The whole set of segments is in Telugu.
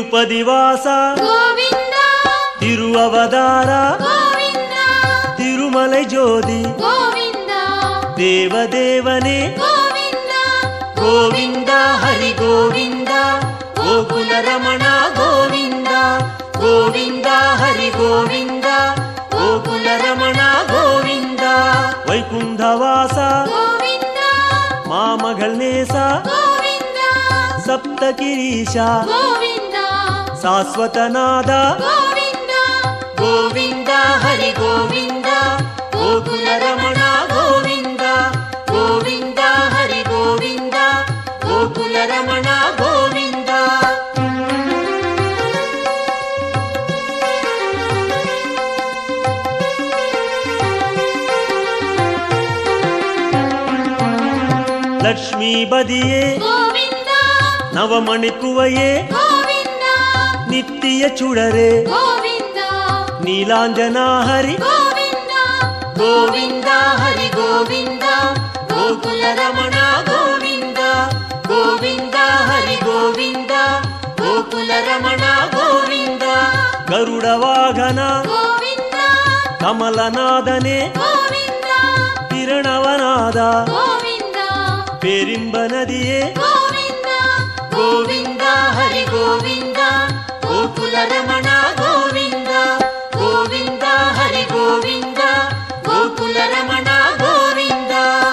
తిరుపతి వాస గోవింద తిరువవదార గోవింద తిరుమలై జ్యోతి గోవింద దేవదేవనే గోవింద గోవింద హరి గోవింద గోకుల రమణ గోవింద గోవింద హరి గోవింద గోకుల రమణ గోవింద వైకుంఠవాస గోవింద మామగల్నేస గోవింద సప్తగిరీశ గోవింద శాశ్వతనాద గోవింద గోవింద హరి గోవింద గోకుల రమణ గోవింద గోవింద హరి గోవింద గోకుల రమణ గోవింద ಲಕ್ಷ್ಮೀಪದಿಯೇ గోవింద ನವಮಣಿಕುವಯೇ గోవింద ನಿತ್ಯ ಚುಡರೆ గోవింద ನೀಲಾಂಜನ ಹರಿ గోవింద ಗೋವಿಂದ ಹರಿ ಗೋವಿಂದ ಗೋಕುಲ ರಮಣ ಗೋವಿಂದ ಗೋವಿಂದ ಹರಿ ಗೋವಿಂದ ಗೋಕುಲ ರಮಣ ಗೋವಿಂದ ಗರುಡ ವಾಹನ గోవింద ಕಮಲನಾದನೆ గోవింద ಕಿರಣವನಾದ గోవింద ಪೇರಿಂಬ ನದಿಯೇ గోవింద ಗೋವಿಂದ ಹರಿ ಗೋವಿಂದ ಗೋಕುಲ ರಮಣ ಗೋವಿಂದ ಗೋವಿಂದ ಹರಿ ಗೋವಿಂದ ಗೋಕುಲ ರಮಣ ಗೋವಿಂದ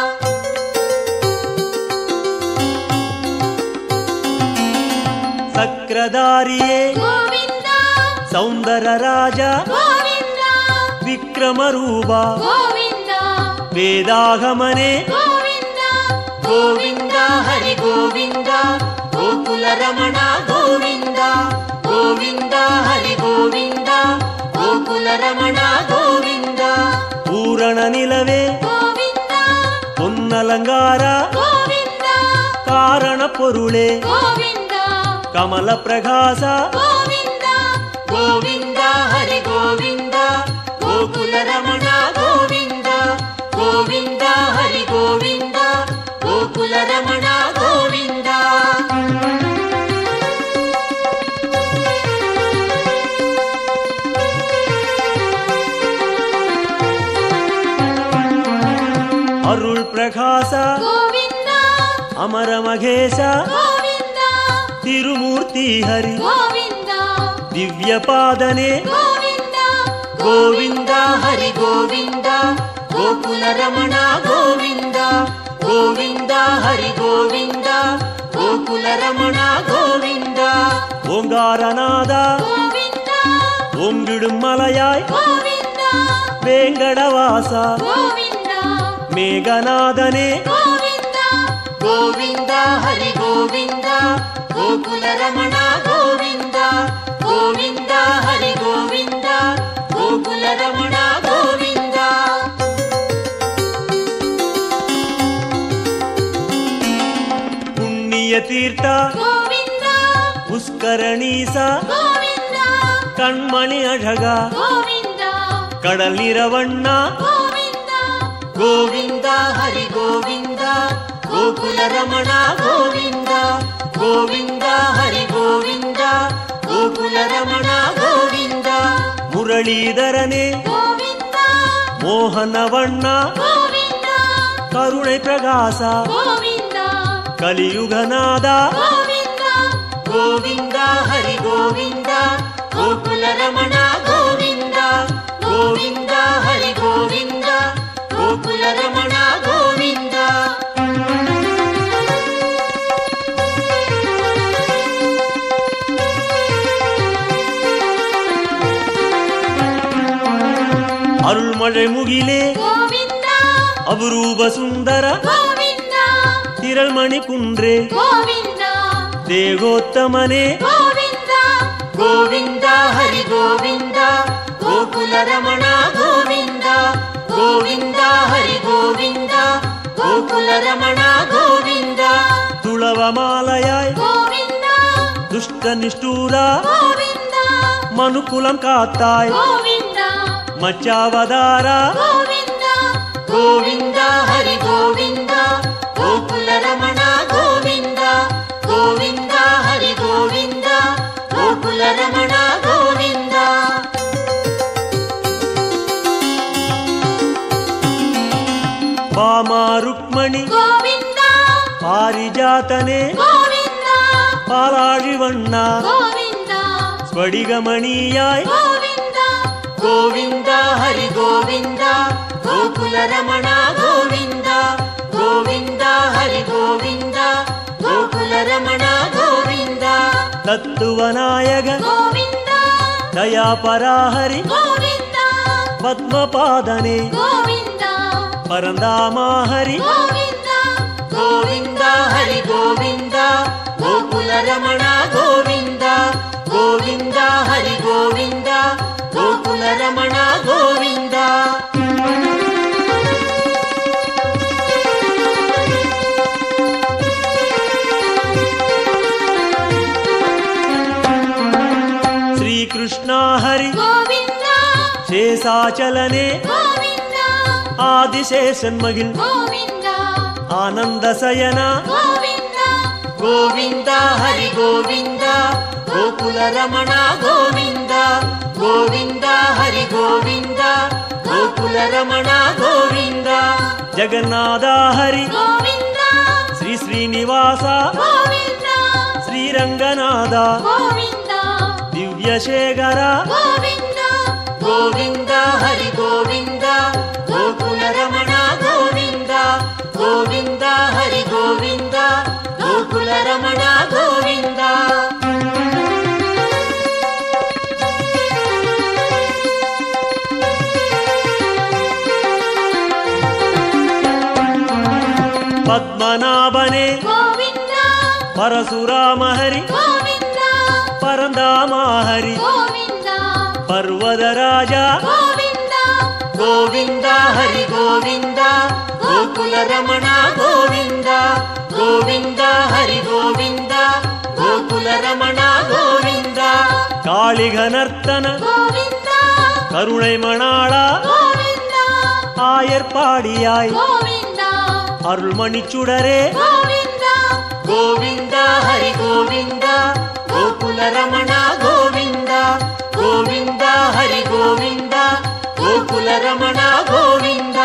ಸಕ್ರಧಾರಿಯೇ గోవింద ಸೌಂದರ ರಾಜ గోవింద ವಿಕ್ರಮ ರೂಪ గోవింద ವೇದಾಗಮನೆ గోవింద ಗೋವಿಂದ ಹರಿ ಗೋವಿಂದ ಗೋಕುಲ ರಮಣ ಗೋವಿಂದ ಗೋವಿಂದ ಹರಿ ಗೋವಿಂದ ಗೋಕುಲ ರಮಣ ಗೋವಿಂದ ಪೂರಣ ನಿಲವೇ గోవింద పొన్నలంగార గోవింద కారణ పొరుళే గోవింద కమల ప్రకాశ గోవింద గోవింద హరి గోవింద గోకుల రమణ గోవింద గోవింద హరి గోవింద గోకుల రమణ గోవింద అరుள் ప్రకాశ గోవింద అమర మహేశ గోవింద తిరుమూర్తి హరి గోవింద దివ్య పాదనే గోవింద గోవింద హరి గోవింద గోకుల రమణ గోవింద గోవింద హరి గోవింద గోకుల రమణ గోవింద ఓంగారనాద గోవింద ఓంగిడు మలయాయ్ గోవింద వేంగడవాస గోవింద మేఘనాదనే గోవింద గోవింద హరి గోవింద గోకుల రమణ గోవింద గోవింద హరి గోవింద గోకుల రమణ గోవింద పుణ్య తీర్థ గోవింద పుష్కరణీస గోవింద కಣ್మణి అழಗ గోవింద కడల్ నిరవಣ್ಣ గోవింద గోవింద హరి గోవింద గోకుల రమణ గోవింద గోవింద హరి గోవింద గోకుల రమణ గోవింద మురళీధరనే గోవింద మోహనవಣ್ಣ గోవింద కరుణై ప్రకాశ గోవింద కలియుగనాద గోవింద గోవింద హరి గోవింద గోకుల రమణ గోవింద గోవింద హరి గోవింద గోకుల రమణ గోవింద அருள்மழை முகிலே గోవింద அபரூப சுந்தர గోవింద திரள்மணி குன்றே గోవింద தேகோத்தமனே గోవింద గోవింద హరి గోవింద గోకుల రమణ గోవింద గోవింద హరి గోవింద గోకుల రమణ గోవింద తుళవమాలయాయ్ గోవింద దుష్ట నిష్ఠూర గోవింద మనుకులం కాత్తాయ్ గోవింద మచ్చావదార గోవింద గోవింద హరి గోవింద గోకుల రమణ గోవింద గోవింద హరి గోవింద గోకుల ಬಾಮಾ ರುಕ್ಮಣಿ గోవింద ಪಾರಿಜಾತನೆ గోవింద ಪಾಲಾಳಿವಣ್ಣ గోవింద ಸ್ಫಡಿಗಮಣಿಯಾಯ್ గోవింద ಗೋವಿಂದ ಹರಿ ಗೋವಿಂದ ಗೋಕುಲ ರಮಣ ಗೋವಿಂದ ಗೋವಿಂದ ಹರಿ ಗೋವಿಂದ ಗೋಕುಲ ರಮಣ ಗೋವಿಂದ ತತ್ತುವನಾಯಕ గోవింద ದಯಾಪರಾಹರಿ గోవింద ಪದ್ಮಪಾದನೆ గోవింద ಪರಂದಾಮಾಹರಿ గోవింద ಗೋವಿಂದ ಹರಿ ಗೋವಿಂದ ಗೋಕುಲ ರಮಣ ಗೋವಿಂದ ಗೋವಿಂದ ಹರಿ ಗೋವಿಂದ ಗೋಕುಲ ರಮಣ ಗೋವಿಂದ ಶ್ರೀಕೃಷ್ಣ ಹರಿ గోవింద ಶೇಷಾಚಲನೆ గోవింద ಆದಿಶೇಷನ್ಮಗಿಲ್ గోవింద ಆನಂದ ಸಯನ గోవింద ಗೋವಿಂದ ಹರಿ ಗೋವಿಂದ ಗೋಕುಲ ರಮಣ ಗೋವಿಂದ ಗೋವಿಂದ ಹರಿ ಗೋವಿಂದ ಗೋಕುಲ ರಮಣ ಗೋವಿಂದ ಜಗನ್ನಾಥ ಹರಿ గోవింద ಶ್ರೀ ಶ್ರೀನಿವಾಸ గోవింద ಶ್ರೀರಂಗನಾಥ గోవింద ದಿವ್ಯಶೇಖರ గోవింద ಗೋವಿಂದ ಹರಿ ಗೋವಿಂದ ಗೋಕುಲ ರಮಣ ಗೋವಿಂದ ಗೋವಿಂದ ಹರಿ ಗೋವಿಂದ ಗೋಕುಲ ರಮಣ ಗೋವಿಂದ ಪದ್ಮನಾಭನೆ గోవింద ಪರಶುರಾಮ ಹರಿ గోవింద ಪರಂದಾಮ ಹರಿ గోవింద ಪರ್ವದ ರಾಜ గోవింద ಗೋವಿಂದ ಹರಿ ಗೋವಿಂದ ಗೋಕುಲ ರಮಣ ಗೋವಿಂದ ಗೋವಿಂದ ಹರಿ ಗೋವಿಂದ ಗೋಕುಲ ರಮಣ ಗೋವಿಂದ ಕಾಳಿಘನರ್ತನ గోవింద கருணை மணாளா గోవింద ஆயர்பாடியாய் గోవింద அருள்மணி சுடரே గోవింద ಗೋವಿಂದ ಹರಿ ಗೋವಿಂದ ಗೋಕುಲ ರಮಣ ಗೋವಿಂದ ಗೋವಿಂದ ಹರಿ ಗೋವಿಂದ ಗೋಕುಲ ರಮಣ ಗೋವಿಂದ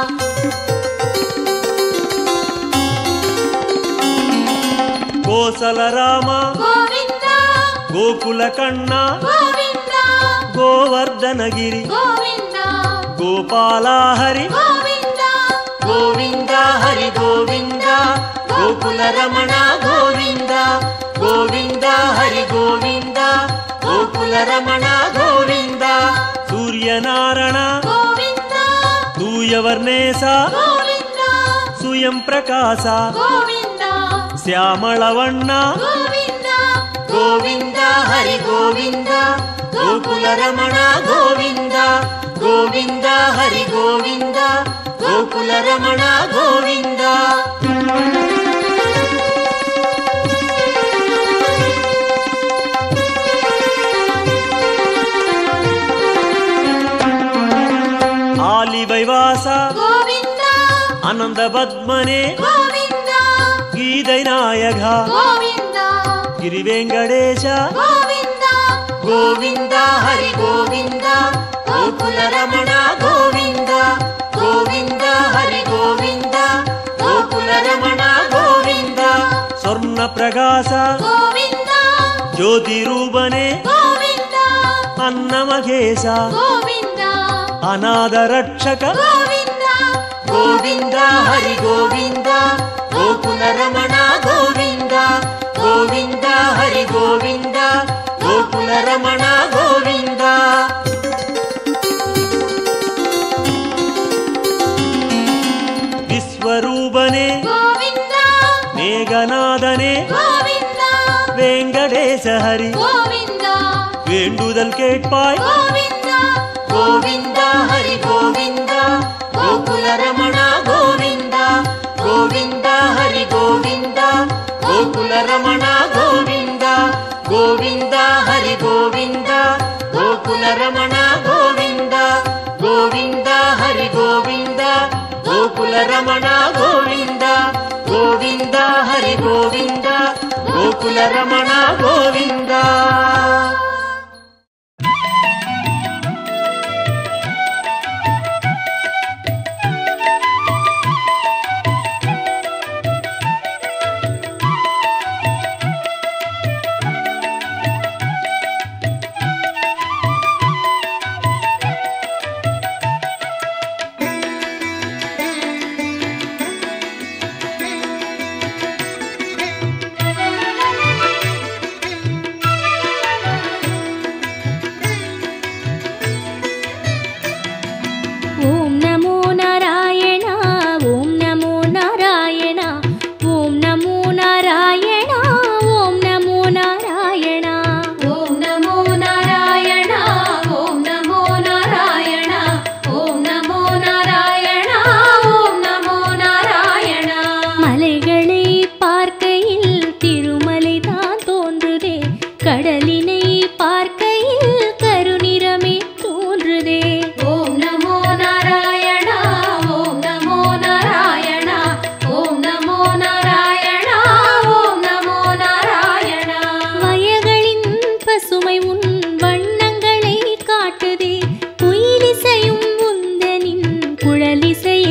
ಕೋಸಲ ರಾಮ గోవింద ಗೋಕುಲ ಕಣ್ಣ గోవింద ಗೋವರ್ಧನಗಿರಿ గోవింద ಗೋಪಾಲ ಹರಿ గోవింద ಗೋವಿಂದ ಹರಿ ಗೋವಿಂದ ಗೋಕುಲ ರಮಣ ಗೋವಿಂದ ಗೋವಿಂದ ಹರಿ ಗೋವಿಂದ ಗೋಕುಲ ರಮಣ ಗೋವಿಂದ ಸೂರ್ಯನಾರಾಯಣ గోవింద ತೂಯವರ್ನೇಸ గోవింద ಸುಯಂ ಪ್ರಕಾಶ గోవింద ಶ್ಯಾಮಳವಣ್ಣ గోవింద ಗೋವಿಂದ ಹರಿ ಗೋವಿಂದ ಗೋಕುಲ ರಮಣ ಗೋವಿಂದ ಗೋವಿಂದ ಹರಿ ಗೋವಿಂದ ಗೋಕುಲ ರಮಣ ಗೋವಿಂದ ಆಲಿ ವೈವಾಸ గోవింద ಆನಂದ ಪದ್ಮನೆ గోవింద ಗೀದೈ ನಾಯಕ గోవింద ಗಿರಿ ವೆಂಕಟೇಶ గోవింద ಗೋವಿಂದ ಹರಿ ಗೋವಿಂದ ಗೋಕುಲ ರಮಣ ಗೋವಿಂದ ಗೋವಿಂದ ಹರಿ ಗೋವಿಂದ ಗೋಕುಲ ರಮಣ ಗೋವಿಂದ ಸ್ವರ್ಣ ಪ್ರಕಾಶ గోవింద ಜ್ಯೋತಿ ರೂಪನೆ గోవింద ಅನ್ನಮಘೇಶ గోవింద ಅನಾಥ ರಕ್ಷಕ గోవింద ಗೋವಿಂದ ಹರಿ ಗೋವಿಂದ ಗೋಕುಲ ರಮಣ ಗೋವಿಂದ ಗೋವಿಂದ ಹರಿ ಗೋವಿಂದ ಗೋಕುಲ ರಮಣ ಗೋವಿಂದ ವಿಶ್ವರೂಪನೆ గోవింద ಮೇಘನಾದನೆ గోవింద ವೆಂಕಟೇಶ ಹರಿ గోవింద வேண்டுதல் கேட்பாய் గోవింద ಗೋವಿಂದ ಹರಿ ಗೋವಿಂದ ಗೋಕುಲ ರಮಣ ಗೋವಿಂದ ಗೋವಿಂದ ಹರಿ ಗೋವಿಂದ ಗೋಕುಲ ರಮಣ ಗೋವಿಂದ ಗೋವಿಂದ ಹರಿ ಗೋವಿಂದ ಗೋಕುಲ ರಮಣ ಗೋವಿಂದ ಗೋವಿಂದ ಹರಿ ಗೋವಿಂದ ಗೋಕುಲ ರಮಣ ಗೋವಿಂದ ಗೋವಿಂದ ಹರಿ ಗೋವಿಂದ ಗೋಕುಲ ರಮಣ ಗೋವಿಂದ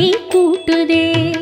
கூட்டுதே